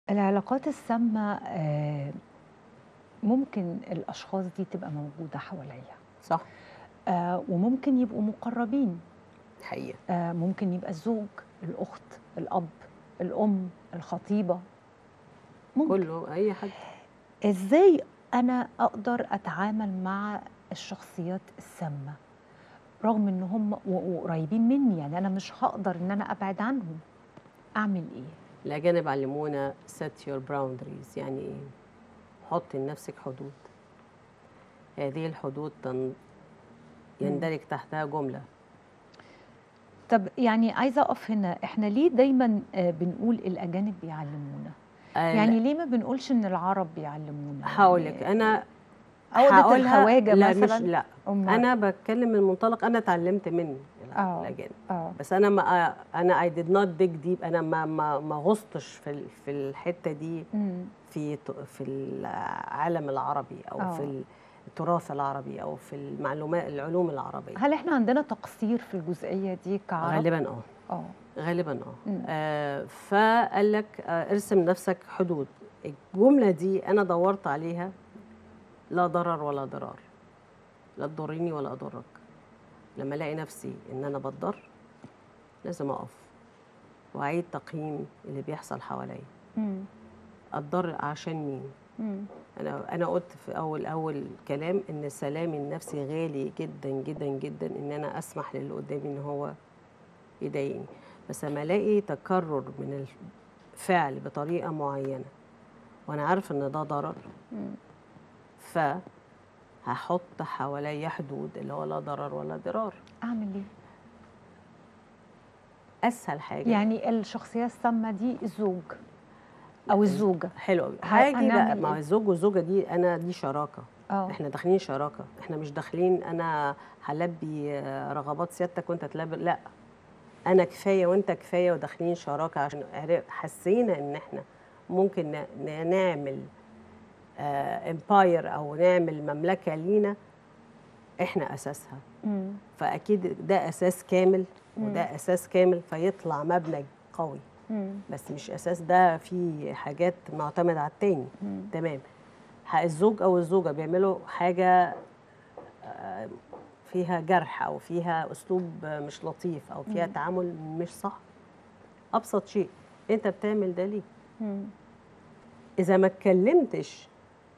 العلاقات السامة آه، ممكن الأشخاص دي تبقى موجودة حواليا صح آه، وممكن يبقوا مقربين حقيقة آه، ممكن يبقى الزوج الأخت الأب الأم الخطيبة ممكن كله أي حد إزاي أنا أقدر أتعامل مع الشخصيات السامة رغم إن هم و- وقريبين مني يعني أنا مش هقدر إن أنا أبعد عنهم أعمل إيه؟ الأجانب علمونا set your boundaries يعني إيه؟ حط لنفسك حدود هذه الحدود تن... يندرج تحتها جملة طب يعني عايزة أقف هنا إحنا ليه دايما آه، بنقول الأجانب بيعلمونا؟ آه، يعني ليه ما بنقولش إن العرب بيعلمونا؟ هقول يعني لك أنا عقدة هقولها- الخواجة لا مثلا مش لا أمال. أنا بتكلم من منطلق أنا اتعلمت من آه. الأجانب آه بس انا ما انا اي ديد نوت ديج ديب انا ما ما ما غصتش في ال- في الحته دي مم. في ت- في العالم العربي او آه. في التراث العربي او في المعلومات العلوم العربيه هل إحنا عندنا تقصير في الجزئية دي كعرب؟ غالبا اه آه غالبا اه مم. آه، فقال لك آه، ارسم نفسك حدود الجمله دي انا دورت عليها لا ضرر ولا ضرار لا تضرني ولا اضرك لما الاقي نفسي ان انا بتضر لازم اقف واعيد تقييم اللي بيحصل حواليا مم. اتضر عشان مين مم. انا انا قلت في اول اول كلام ان سلامي النفسي غالي جدا جدا جدا ان انا اسمح للي قدامي ان هو يضايقني بس لما الاقي تكرر من الفعل بطريقه معينه وانا عارف ان ده ضرر مم. ف هحط حواليا حدود اللي هو لا ضرر ولا ضرار أعمل إيه؟ اسهل حاجه يعني الشخصية السامة دي الزوج أو الزوجة حلو قوي ه- هاجي بقى هنعمل مع إيه؟ الزوج والزوجه دي انا دي شراكه اه احنا داخلين شراكه احنا مش داخلين انا هلبي آه، رغبات سيادتك وانت تلبي لا انا كفايه وانت كفايه وداخلين شراكه عشان عرف- حسينا ان احنا ممكن ن- ن- نعمل امباير او نعمل مملكه لينا احنا اساسها مم. فاكيد ده اساس كامل مم. وده اساس كامل فيطلع مبنى قوي مم. بس مش اساس ده فيه حاجات معتمده على التاني مم. تمام ح- الزوج او الزوجه بيعملوا حاجه آه، فيها جرح او فيها اسلوب آه، مش لطيف او فيها مم. تعامل مش صح ابسط شيء انت بتعمل ده ليه مم. اذا ما اتكلمتش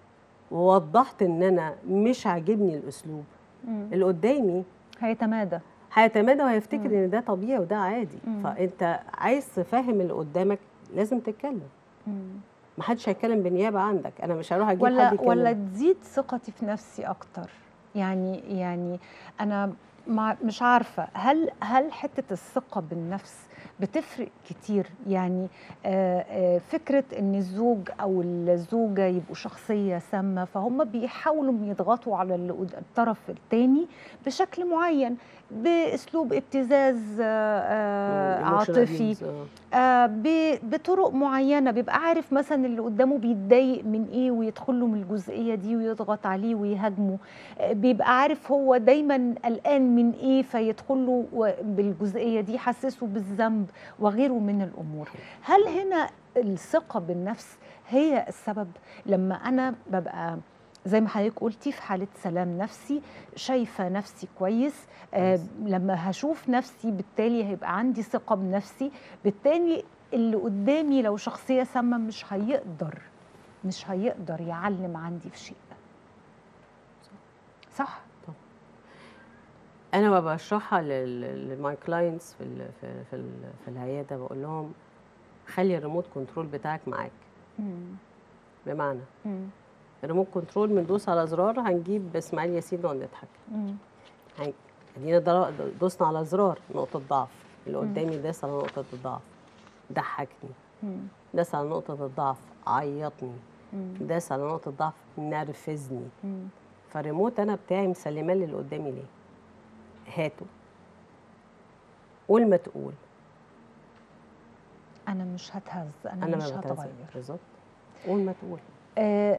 ووضحت ان انا مش عاجبني الاسلوب مم. اللي قدامي هيتمادى هيتمادى وهيفتكر مم. ان ده طبيعي وده عادي مم. فانت عايز تفهم اللي قدامك لازم تتكلم مم. ما حدش هيتكلم بالنيابه عندك انا مش هروح اجيب ولا حد يتكلم ولا تزيد ثقتي في نفسي اكتر يعني يعني انا مع مش عارفه هل هل حته الثقه بالنفس بتفرق كتير يعني آه، آه، فكره ان الزوج او الزوجه يبقوا شخصيه سامه فهم بيحاولوا يضغطوا على اللي قد- الطرف الثاني بشكل معين باسلوب ابتزاز آه، آه، مم، emotional عاطفي abuse، آه. آه، ب- بطرق معينه بيبقى عارف مثلا اللي قدامه بيتضايق من ايه ويدخل له من الجزئيه دي ويضغط عليه ويهاجمه آه، بيبقى عارف هو دايما قلقان من ايه فيدخل له و- بالجزئيه دي يحسسه بالذنب وغيره من الامور هل هنا الثقه بالنفس هي السبب لما انا ببقى زي ما حضرتك قلتي في حالة سلام نفسي شايفة نفسي كويس آه كويس. لما هشوف نفسي بالتالي هيبقى عندي ثقة بنفسي بالتالي اللي قدامي لو شخصية سامة مش هيقدر مش هيقدر يعلم عندي في شيء صح انا ما بشرحها للماي كلاينتس في ال في ال في, ال في العياده بقول لهم خلي الريموت كنترول بتاعك معاك مم. بمعنى مم. الريموت كنترول بندوس على زرار هنجيب اسماعيل ياسين نقعد نضحك مم. هن- ادينا ضر- دوسنا على زرار نقطه ضعف اللي مم. قدامي داس على نقطه الضعف ضحكني مم. داس على نقطه الضعف عيطني مم. داس على نقطه الضعف نرفزني مم. فالريموت انا بتاعي مسلماه للي قدامي ليه هاته قول ما تقول أنا مش هتهز أنا, انا مش ما بتهزر هتغير بالظبط قول ما تقول آه